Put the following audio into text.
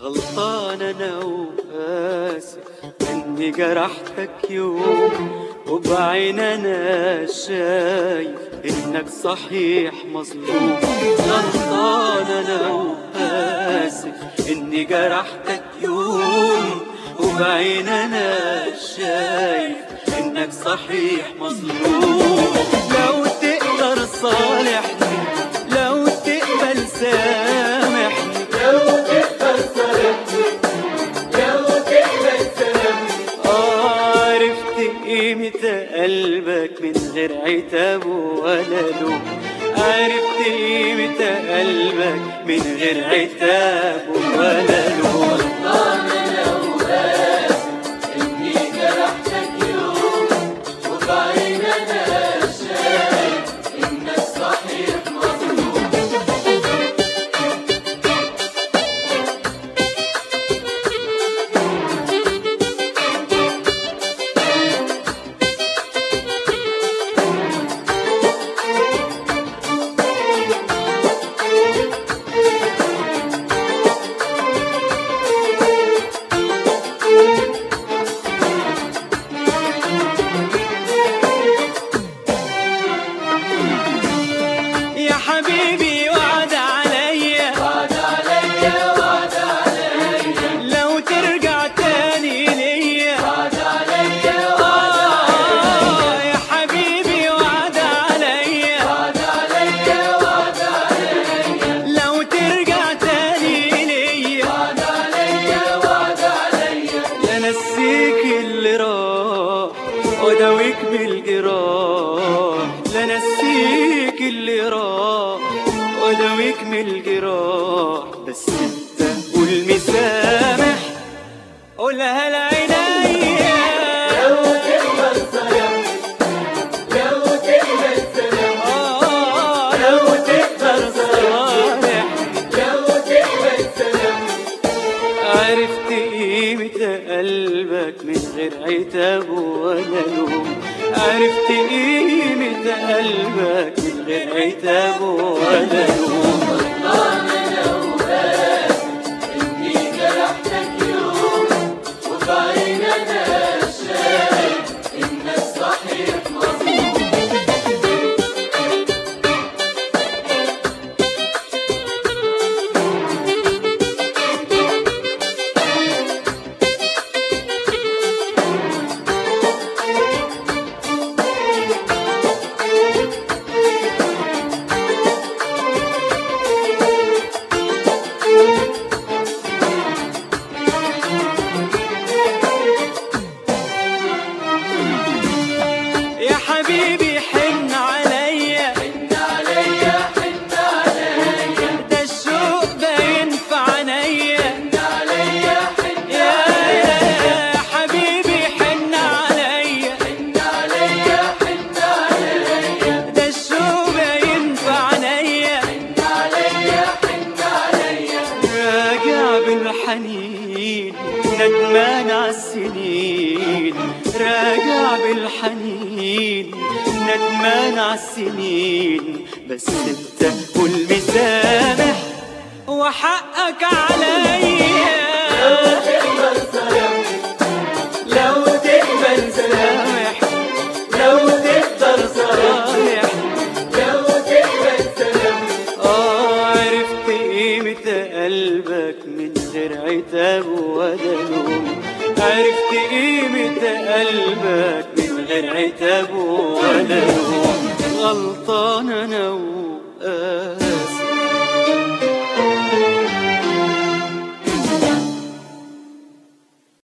غلطان انا واسف اني جرحتك يوم وبعين انا شايف انك صحيح مظلوم غلطان انا واسف اني جرحتك يوم وبعين انا شايف انك صحيح مظلوم لو تقدر صالحني لو تقبل سامحني عرفت قيمة قلبك من غير عتاب ولا لوم عرفت قيمة قلبك من غير عتاب ولا لوم يا حبيبي وعد عليا وعد عليا وعد عليا لو ترجع تاني ليا وعد عليا وعد يا حبيبي وعد عليا وعد عليا وعد عليا لو ترجع تاني ليا وعد عليا وعد عليا لنسيك اللي راح وداويك بالجراح لنسيك اللي راح وداويك من الجراح بس انت قول مسامح قولها لعينيا لو تقبل سلام لو تقبل سلام آه لو تقدر صالح لو تقبل سلام عرفت قيمة قلبك من غير عتاب ولا لوم عرفت قيمة قلبك من غير عتاب ولا لوم يا حبيبي حن عليا حن عليا حن عليا ده الشوق باين في عينيا حن عليا حن يا يا حبيبي حن عليا حن عليا حن عليا ده الشوق باين في عينيا حن عليا حن عليا راجع بالحنين ندمان عالسنين راجع بالحنين ندمان عالسنين بس انت قول مسامح وحقك عليا لو تقبل سلام لو تقبل سلامح لو تقدر صالح لو تقبل سلام اه عرفت قيمة قلبك من غير عتاب ولا لوم عرفت قيمة قلبك من غير عتاب ولا لوم غلطان انا